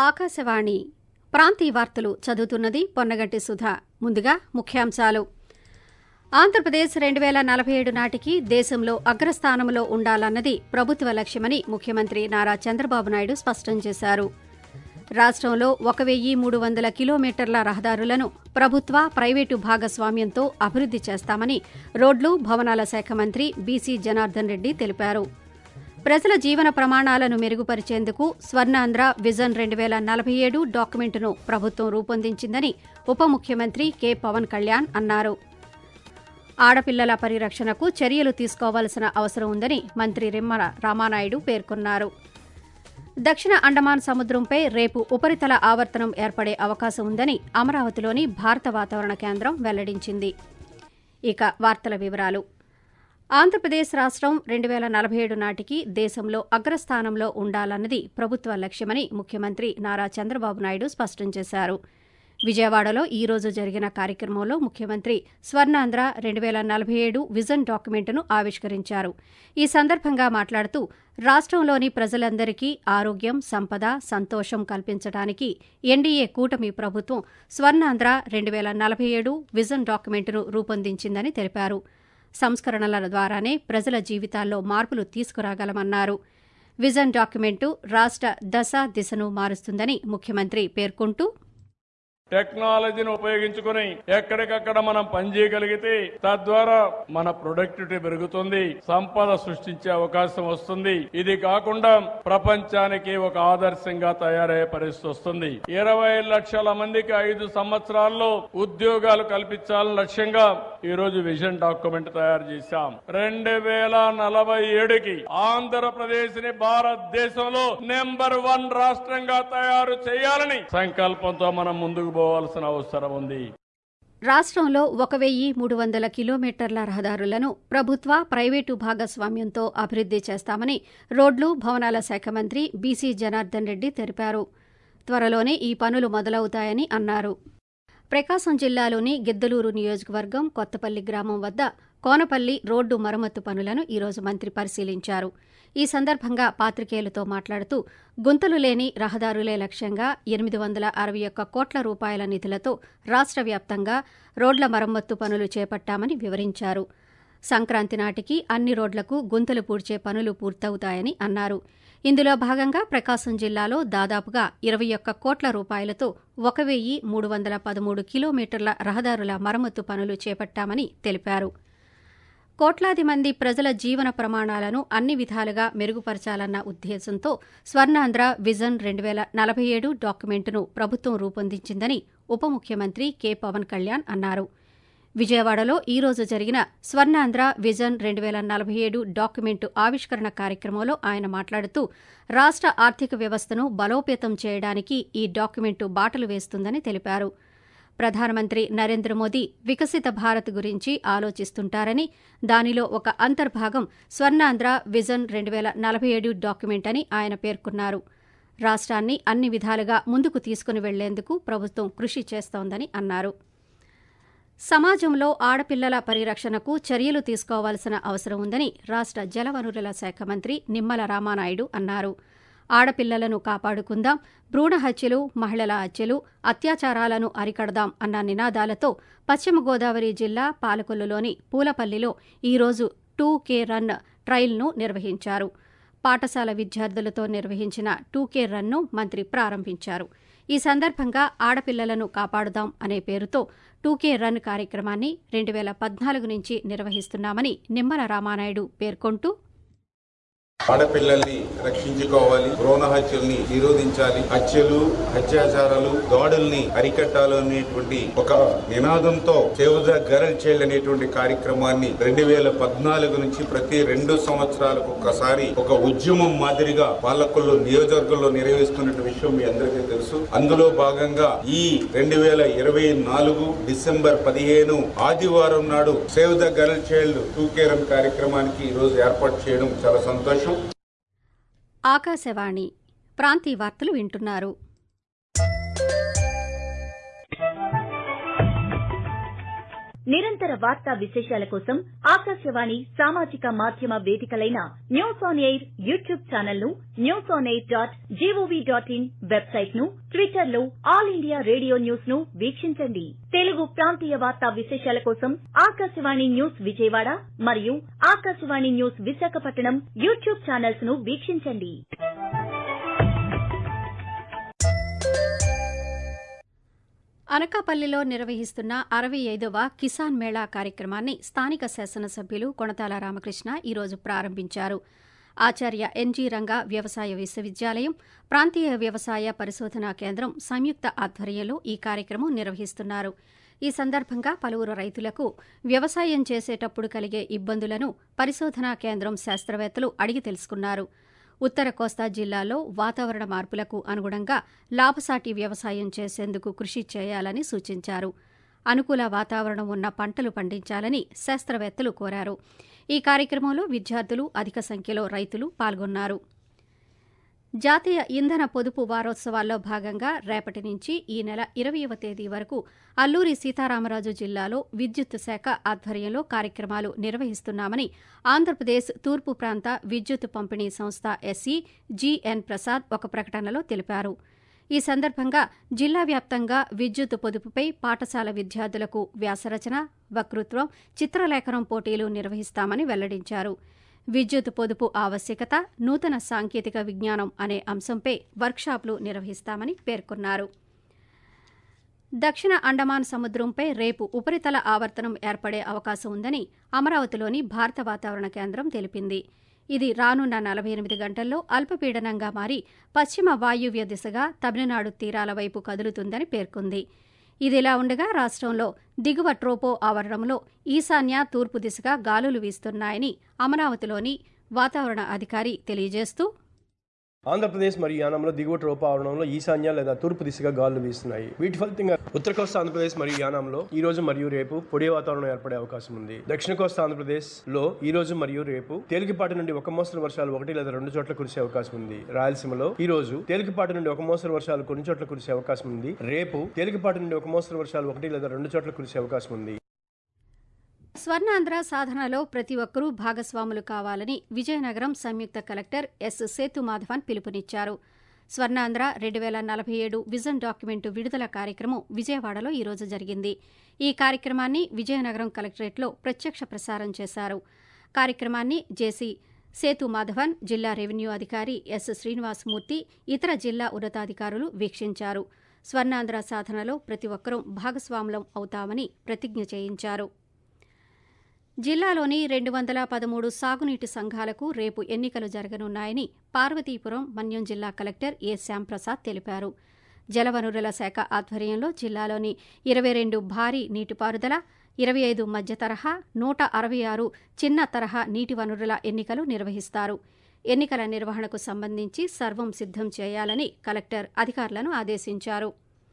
ఆకాశవాణి ప్రాంతీయ వార్తలు చదువుతున్నది పొన్నగంటి సుధ ముందుగా ముఖ్యాంశాలు ఆంధ్రప్రదేశ్ రెండు వేల నలభై ఏడు నాటికి దేశంలో అగ్రస్థానంలో ఉండాలన్నది ప్రభుత్వ లక్ష్యమని ముఖ్యమంత్రి నారా చంద్రబాబు నాయుడు స్పష్టం చేశారు రాష్టంలో ఒక వెయ్యి మూడు వందల కిలోమీటర్ల రహదారులను ప్రభుత్వ ప్రైవేటు భాగస్వామ్యంతో అభివృద్ది చేస్తామని రోడ్లు భవనాల శాఖ మంత్రి బీసీ జనార్దన్ రెడ్డి తెలిపారు ప్రజల జీవన ప్రమాణాలను మెరుగుపరిచేందుకు స్వర్ణాంధ్ర విజన్ రెండు వేల నలభై ఏడు డాక్యుమెంటును ప్రభుత్వం రూపొందించిందని ఉప ముఖ్యమంత్రి కె పవన్ కళ్యాణ్ అన్నారు ఆడపిల్లల పరిరక్షణకు చర్యలు తీసుకోవాల్సిన అవసరం ఉందని మంత్రి రిమ్మల రామానాయుడు పేర్కొన్నారు దక్షిణ అండమాన్ సముద్రంపై రేపు ఉపరితల ఆవర్తనం ఏర్పడే అవకాశం ఉందని అమరావతిలోని భారత వాతావరణ కేంద్రం వెల్లడించింది ఇక వార్తల వివరాలు ఆంధ్రప్రదేశ్ రాష్టం రెండు వేల నలభై ఏడు నాటికి దేశంలో అగ్రస్థానంలో ఉండాలన్నది ప్రభుత్వ లక్ష్యమని ముఖ్యమంత్రి నారా చంద్రబాబు నాయుడు స్పష్టం చేశారు విజయవాడలో ఈ రోజు జరిగిన కార్యక్రమంలో ముఖ్యమంత్రి స్వర్ణాంధ్ర రెండు వేల నలభై ఏడు విజన్ డాక్యుమెంటును ఆవిష్కరించారు ఈ సందర్భంగా మాట్లాడుతూ రాష్టంలోని ప్రజలందరికీ ఆరోగ్యం సంపద సంతోషం కల్పించడానికి ఎన్డీఏ కూటమి ప్రభుత్వం స్వర్ణాంధ్ర రెండు వేల నలభై ఏడు విజన్ డాక్యుమెంటును రూపొందించిందని తెలిపారు సంస్కరణల ద్వారానే ప్రజల జీవితాల్లో మార్పులు తీసుకురాగలమన్నారు విజన్ డాక్యుమెంటు రాష్ట దశ దిశను మారుస్తుందని ముఖ్యమంత్రి పేర్కొంటూ టెక్నాలజీని ఉపయోగించుకుని ఎక్కడికక్కడ మనం పనిచేయగలిగితే తద్వారా మన ప్రొడక్టివిటీ పెరుగుతుంది సంపద సృష్టించే అవకాశం వస్తుంది ఇది కాకుండా ప్రపంచానికి ఒక ఆదర్శంగా తయారయ్యే పరిస్థితి వస్తుంది ఇరవై లక్షల మందికి ఐదు సంవత్సరాల్లో ఉద్యోగాలు కల్పించాలని లక్ష్యంగా ఈ రోజు విజన్ డాక్యుమెంట్ తయారు చేశాం రెండు వేల నలభై ఏడుకి ఆంధ్రప్రదేశ్ ని భారతదేశంలో నెంబర్ వన్ రాష్ట్రంగా తయారు చేయాలని సంకల్పంతో మనం ముందుకు పోవాల్సిన అవసరం ఉంది రాష్ట్రంలో ఒక వెయ్యి మూడు వందల కిలోమీటర్ల రహదారులను ప్రభుత్వ ప్రైవేటు భాగస్వామ్యంతో అభివృద్ది చేస్తామని రోడ్లు భవనాల శాఖ మంత్రి బీసీ జనార్దన్ రెడ్డి తెలిపారు త్వరలోనే ఈ పనులు మొదలవుతాయని అన్నారు ప్రకాశం జిల్లాలోని గిద్దలూరు నియోజకవర్గం కొత్తపల్లి గ్రామం వద్ద కోనపల్లి రోడ్డు మరమ్మతు పనులను ఈరోజు మంత్రి పరిశీలించారు ఈ సందర్భంగా పాత్రికేయులతో మాట్లాడుతూ గుంతలు లేని రహదారులే లక్ష్యంగా ఎనిమిది వందల అరవై ఒక్క కోట్ల రూపాయల నిధులతో రాష్ట్ర వ్యాప్తంగా రోడ్ల మరమ్మత్తు పనులు చేపట్టామని వివరించారు సంక్రాంతి నాటికి అన్ని రోడ్లకు గుంతలు పూడ్చే పనులు పూర్తవుతాయని అన్నారు ఇందులో భాగంగా ప్రకాశం జిల్లాలో దాదాపుగా ఇరవై ఒక్క కోట్ల రూపాయలతో ఒక వెయ్యి మూడు వందల పదమూడు కిలోమీటర్ల రహదారుల మరమ్మతు పనులు చేపట్టామని తెలిపారు కోట్లాది మంది ప్రజల జీవన ప్రమాణాలను అన్ని విధాలుగా మెరుగుపరచాలన్న ఉద్దేశంతో స్వర్ణాంధ్ర విజన్ రెండు వేల నలభై ఏడు డాక్యుమెంటును ప్రభుత్వం రూపొందించిందని ఉప ముఖ్యమంత్రి కె పవన్ కళ్యాణ్ అన్నారు విజయవాడలో ఈ రోజు జరిగిన స్వర్ణాంధ్ర విజన్ రెండు వేల నలభై ఏడు డాక్యుమెంటు ఆవిష్కరణ కార్యక్రమంలో ఆయన మాట్లాడుతూ రాష్ట్ర ఆర్థిక వ్యవస్థను బలోపేతం చేయడానికి ఈ డాక్యుమెంటు బాటలు వేస్తుందని తెలిపారు ప్రధానమంత్రి నరేంద్ర మోదీ వికసిత భారత్ గురించి ఆలోచిస్తుంటారని దానిలో ఒక అంతర్భాగం స్వర్ణాంధ్ర విజన్ రెండు వేల నలభై ఏడు డాక్యుమెంట్ అని ఆయన పేర్కొన్నారు రాష్ట్రాన్ని అన్ని విధాలుగా ముందుకు తీసుకుని వెళ్లేందుకు ప్రభుత్వం కృషి చేస్తోందని అన్నారు సమాజంలో ఆడపిల్లల పరిరక్షణకు చర్యలు తీసుకోవాల్సిన అవసరం ఉందని రాష్ట జలవనరుల శాఖ మంత్రి నిమ్మల రామానాయుడు అన్నారు ఆడపిల్లలను కాపాడుకుందాం భ్రూణ హత్యలు మహిళల హత్యలు అత్యాచారాలను అరికడదాం అన్న నినాదాలతో పశ్చిమ గోదావరి జిల్లా పాలకొల్లులోని పూలపల్లిలో ఈరోజు టూ కే రన్ ట్రయల్ను నిర్వహించారు పాఠశాల విద్యార్థులతో నిర్వహించిన టూ కే రన్ను మంత్రి ప్రారంభించారు ఈ సందర్భంగా ఆడపిల్లలను కాపాడుదాం అనే పేరుతో టూకే రన్ కార్యక్రమాన్ని రెండు వేల పద్నాలుగు నుంచి నిర్వహిస్తున్నామని నిమ్మల రామానాయుడు పేర్కొంటూ ఆడపిల్లల్ని రక్షించుకోవాలి భ్రూణ హత్యల్ని నిరోధించాలి హత్యలు అత్యాచారాలు దాడుల్ని అరికట్టాలి అనేటువంటి ఒక నినాదంతో సేవ్ ద గర్ల్ చైల్డ్ అనేటువంటి కార్యక్రమాన్ని రెండు వేల పద్నాలుగు నుంచి ప్రతి రెండు సంవత్సరాలకు ఒకసారి ఒక ఉద్యమం మాదిరిగా పాలకొల్లు నియోజకవర్గంలో నిర్వహిస్తున్న విషయం మీ అందరికీ తెలుసు అందులో భాగంగా ఈ రెండు వేల ఇరవై నాలుగు డిసెంబర్ పదిహేను ఆదివారం నాడు సేవ్ ద గర్ల్ చైల్డ్ టూ కేరన్ కార్యక్రమానికి ఈ రోజు ఏర్పాటు చేయడం చాలా సంతోషం ఆకాశవాణి ప్రాంతీయ వార్తలు వింటున్నారు నిరంతర వార్తా విశేషాల కోసం ఆకాశవాణి సామాజిక మాధ్యమ వేదికలైన news on air YouTube channel ను news on air dot gov dot in website ను ట్విట్టర్ లో ఆల్ ఇండియా రేడియో న్యూస్ ను వీక్షించండి తెలుగు ప్రాంతీయ వార్తా విశేషాల కోసం ఆకాశవాణి న్యూస్ విజయవాడ మరియు Akashvani news Visakhapatnam YouTube channels ను వీక్షించండి అనకాపల్లిలో నిర్వహిస్తున్న అరవై ఐదవ కిసాన్ మేళా కార్యక్రమాన్ని స్థానిక శాసనసభ్యులు కొణతాల రామకృష్ణ ఈరోజు ప్రారంభించారు ఆచార్య ఎన్జీ రంగా వ్యవసాయ విశ్వవిద్యాలయం ప్రాంతీయ వ్యవసాయ పరిశోధనా కేంద్రం సంయుక్త ఆధ్వర్యంలో ఈ కార్యక్రమం నిర్వహిస్తున్నారు ఈ సందర్భంగా పలువురు రైతులకు వ్యవసాయం చేసేటప్పుడు కలిగే ఇబ్బందులను పరిశోధనా కేంద్రం శాస్త్రవేత్తలు అడిగి తెలుసుకున్నారు ఉత్తర కోస్తా జిల్లాలో వాతావరణ మార్పులకు అనుగుణంగా లాభసాటి వ్యవసాయం చేసేందుకు కృషి చేయాలని సూచించారు అనుకూల వాతావరణం ఉన్న పంటలు పండించాలని శాస్త్రవేత్తలు కోరారు ఈ కార్యక్రమంలో విద్యార్థులు అధిక సంఖ్యలో రైతులు పాల్గొన్నారు జాతీయ ఇంధన పొదుపు వారోత్సవాల్లో భాగంగా రేపటి నుంచి ఈ నెల ఇరవయవ తేదీ వరకు అల్లూరి సీతారామరాజు జిల్లాలో విద్యుత్ శాఖ ఆధ్వర్యంలో కార్యక్రమాలు నిర్వహిస్తున్నామని ఆంధ్రప్రదేశ్ తూర్పు ప్రాంత విద్యుత్ పంపిణీ సంస్థ ఎస్సీ జీఎన్ ప్రసాద్ ఒక ప్రకటనలో తెలిపారు ఈ సందర్భంగా జిల్లా వ్యాప్తంగా విద్యుత్ పొదుపుపై పాఠశాల విద్యార్థులకు వ్యాసరచన వక్తృత్వం చిత్రలేఖనం పోటీలు నిర్వహిస్తామని వెల్లడించారు విద్యుత్ పొదుపు ఆవశ్యకత నూతన సాంకేతిక విజ్ఞానం అనే అంశంపై వర్క్షాప్లు నిర్వహిస్తామని పేర్కొన్నారు దక్షిణ అండమాన్ సముద్రంపై రేపు ఉపరితల ఆవర్తనం ఏర్పడే అవకాశం ఉందని అమరావతిలోని భారత వాతావరణ కేంద్రం తెలిపింది ఇది రానున్న నలభై ఎనిమిది గంటల్లో అల్పపీడనంగా మారి పశ్చిమ వాయువ్య దిశగా తమిళనాడు తీరాల వైపు కదులుతుందని పేర్కొంది ఇదిలా ఉండగా రాష్ట్రంలో దిగువ ట్రోపో ఆవరణంలో ఈశాన్య తూర్పు దిశగా గాలులు వీస్తున్నాయని అమరావతిలోని వాతావరణ అధికారి తెలియజేస్తూ ఆంధ్రప్రదేశ్ మరియు యానంలో దిగువ ట్రోపావరణంలో ఈశాన్య లేదా తూర్పు దిశగా గాలులు వీస్తున్నాయి వీటి ఫలితంగా ఉత్తర కోస్తా ఆంధ్రప్రదేశ్ మరియు యానంలో ఈ రోజు మరియు రేపు పొడి వాతావరణం ఏర్పడే అవకాశం ఉంది దక్షిణ కోస్తా ఆంధ్రప్రదేశ్ లో ఈ రోజు మరియు రేపు తేలికపాటి నుండి ఒక మోస్తరు వర్షాలు ఒకటి లేదా రెండు చోట్ల కురిసే అవకాశం ఉంది రాయలసీమలో ఈ రోజు తేలికపాటి నుండి ఒక మోస్తరు వర్షాలు కొన్ని చోట్ల కురిసే అవకాశం ఉంది రేపు తేలికపాటి నుండి ఒక మోస్తరు వర్షాలు ఒకటి లేదా రెండు చోట్ల కురిసే అవకాశం ఉంది స్వర్ణాంధ్ర సాధనలో ప్రతి ఒక్కరూ భాగస్వాములు కావాలని విజయనగరం సంయుక్త కలెక్టర్ ఎస్ సేతుమాధవన్ పిలుపునిచ్చారు స్వర్ణాంధ్ర రెండు వేల నలభై ఏడు విజన్ డాక్యుమెంటు విడుదల కార్యక్రమం విజయవాడలో ఈరోజు జరిగింది ఈ కార్యక్రమాన్ని విజయనగరం కలెక్టరేట్లో ప్రత్యక్ష ప్రసారం చేశారు కార్యక్రమాన్ని జేసీ సేతు మాధవన్ జిల్లా రెవెన్యూ అధికారి ఎస్ శ్రీనివాసమూర్తి ఇతర జిల్లా ఉన్నతాధికారులు వీక్షించారు స్వర్ణాంధ్ర సాధనలో ప్రతి ఒక్కరూ భాగస్వాములం అవుతామని ప్రతిజ్ఞ చేయించారు జిల్లాలోని రెండు వందల పదమూడు సాగునీటి సంఘాలకు రేపు ఎన్నికలు జరగనున్నాయని పార్వతీపురం మన్యం జిల్లా కలెక్టర్ ఏ శ్యాంప్రసాద్ తెలిపారు జలవనరుల శాఖ ఆధ్వర్యంలో జిల్లాలోని ఇరవై రెండు భారీ నీటిపారుదల ఇరవై ఐదు మధ్య తరహా నూట అరవై ఆరు చిన్న తరహా నీటి వనరుల ఎన్నికలు నిర్వహిస్తారు ఎన్నికల నిర్వహణకు సంబంధించి సర్వం సిద్దం చేయాలని కలెక్టర్ అధికారులను ఆదేశించారు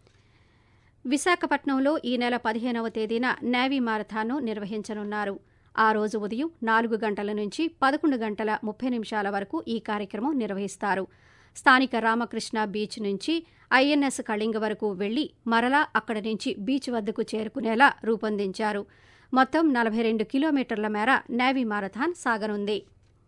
విశాఖపట్నంలో ఈ నెల పదిహేనవ తేదీన నేవీ మారథాన్ను నిర్వహించనున్నారు ఆ రోజు ఉదయం నాలుగు గంటల నుంచి పదకొండు గంటల ముప్పై నిమిషాల వరకు ఈ కార్యక్రమం నిర్వహిస్తారు స్థానిక రామకృష్ణ బీచ్ నుంచి ఐఎన్ఎస్ కళింగ వరకు వెళ్లి మరలా అక్కడి నుంచి బీచ్ వద్దకు చేరుకునేలా రూపొందించారు మొత్తం నలభై రెండు కిలోమీటర్ల మేర నేవీ మారథాన్ సాగనుంది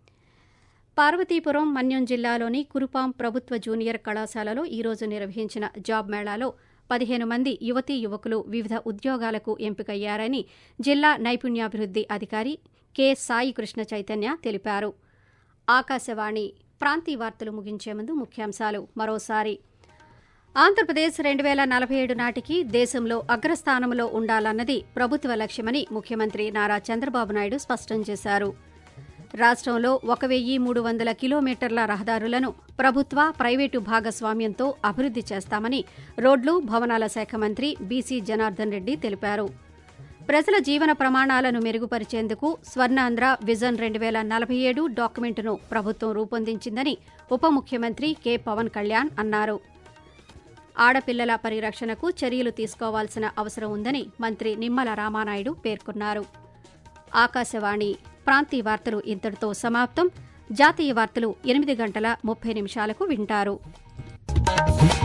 పార్వతీపురం మన్యం జిల్లాలోని కురుపాం ప్రభుత్వ జూనియర్ కళాశాలలో ఈరోజు నిర్వహించిన జాబ్ మేళాలో పదిహేను మంది యువతీ యువకులు వివిధ ఉద్యోగాలకు ఎంపికయ్యారని జిల్లా నైపుణ్యాభివృద్ది అధికారి కె సాయి కృష్ణ చైతన్య తెలిపారు ఆకాశవాణి ప్రాంతీయ వార్తలు ముగించే ముందు ముఖ్యాంశాలు మరోసారి ఆంధ్రప్రదేశ్ రెండు వేల నలభై ఏడు నాటికి దేశంలో అగ్రస్థానంలో ఉండాలన్నది ప్రభుత్వ లక్ష్యమని ముఖ్యమంత్రి నారా చంద్రబాబు నాయుడు స్పష్టం చేశారు రాష్ట్రంలో ఒక వెయ్యి మూడు వందల కిలోమీటర్ల రహదారులను ప్రభుత్వ ప్రైవేటు భాగస్వామ్యంతో అభివృద్ది చేస్తామని రోడ్లు భవనాల శాఖ మంత్రి బీసీ జనార్దన్ రెడ్డి తెలిపారు ప్రజల జీవన ప్రమాణాలను మెరుగుపరిచేందుకు స్వర్ణాంధ్ర విజన్ రెండు వేల నలభై ఏడు డాక్యుమెంటును ప్రభుత్వం రూపొందించిందని ఉప ముఖ్యమంత్రి కె పవన్ కళ్యాణ్ అన్నారు ఆడపిల్లల పరిరక్షణకు చర్యలు తీసుకోవాల్సిన అవసరం ఉందని మంత్రి నిమ్మల రామానాయుడు పేర్కొన్నారు ఆకాశవాణి ప్రాంతీయ వార్తలు ఇంతటితో సమాప్తం జాతీయ వార్తలు ఎనిమిది గంటల ముప్పై నిమిషాలకు వింటారు